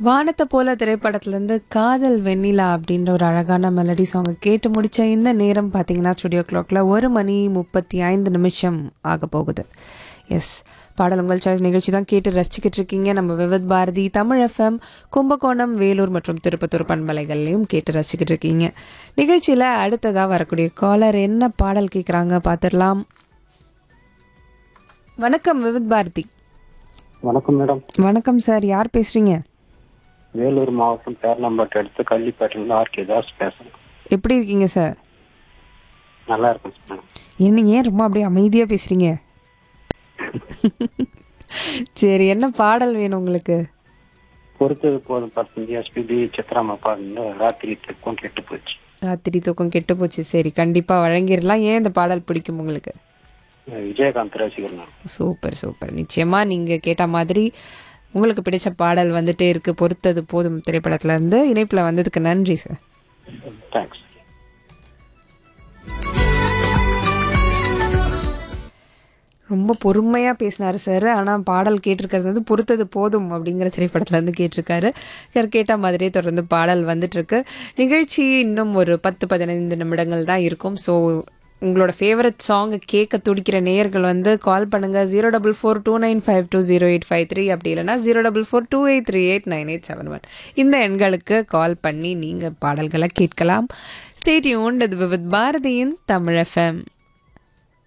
வானத்தை போல திரைப்படத்துலேருந்து காதல் வெண்ணிலா அப்படின்ற ஒரு அழகான மெலடி சாங்கை கேட்டு முடிச்ச இந்த நேரம் பார்த்தீங்கன்னா ஸ்டுடியோ கிளாக்ல ஒரு மணி முப்பத்தி ஐந்து நிமிஷம் ஆக போகுது எஸ் பாடல் உங்கள் சாய்ஸ் நிகழ்ச்சி தான் கேட்டு ரசிச்சுக்கிட்டு இருக்கீங்க நம்ம விவித் பாரதி தமிழ் எஃப்எம் கும்பகோணம் வேலூர் மற்றும் திருப்பத்தூர் பண்பலைகள்லையும் கேட்டு ரசிச்சுக்கிட்டு இருக்கீங்க நிகழ்ச்சியில் அடுத்ததாக வரக்கூடிய காலர் என்ன பாடல் கேட்குறாங்க பார்த்துடலாம் வணக்கம் விவித் பாரதி வணக்கம் மேடம் வணக்கம் சார் யார் பேசுறீங்க வேலூர் மாவட்டம் பேர்ணம்பட்டு அடுத்து கள்ளிப்பேட்டிலிருந்து ஆர்கே தாஸ் பேசுறேன் எப்படி இருக்கீங்க சார் நல்லா இருக்கும் மேடம் என்ன ஏன் ரொம்ப அப்படியே அமைதியாக பேசுறீங்க சரி என்ன பாடல் வேணும் உங்களுக்கு பொறுத்தது போதும் பத்தஞ்சு எஸ்பிபி சித்ராமா பாடுங்க ராத்திரி தெற்கும் கெட்டு போச்சு ராத்திரி தூக்கம் கெட்டு போச்சு சரி கண்டிப்பாக வழங்கிடலாம் ஏன் இந்த பாடல் பிடிக்கும் உங்களுக்கு விஜயகாந்த் ரசிகர் நான் சூப்பர் சூப்பர் நிச்சயமாக நீங்கள் கேட்ட மாதிரி உங்களுக்கு பிடிச்ச பாடல் வந்துட்டே இருக்கு பொறுத்தது போதும் திரைப்படத்துல இருந்து இணைப்பில் வந்ததுக்கு நன்றி சார் தேங்க்ஸ் ரொம்ப பொறுமையாக பேசினார் சார் ஆனால் பாடல் கேட்டிருக்கிறது வந்து பொறுத்தது போதும் அப்படிங்கிற திரைப்படத்துல இருந்து கேட்டிருக்காரு சார் கேட்ட மாதிரியே தொடர்ந்து பாடல் வந்துட்டுருக்கு நிகழ்ச்சி இன்னும் ஒரு பத்து பதினைந்து நிமிடங்கள் தான் இருக்கும் ஸோ உங்களோட ஃபேவரட் சாங்கை கேட்க துடிக்கிற நேயர்கள் வந்து கால் பண்ணுங்கள் zero double four two nine five two zero eight five three அப்படி இல்லைனா zero double four two eight three eight nine eight seven one இந்த எண்களுக்கு கால் பண்ணி நீங்கள் பாடல்களை கேட்கலாம் ஸ்டேட்யூன் இது வித் பாரதியின் தமிழ் எஃப்எம்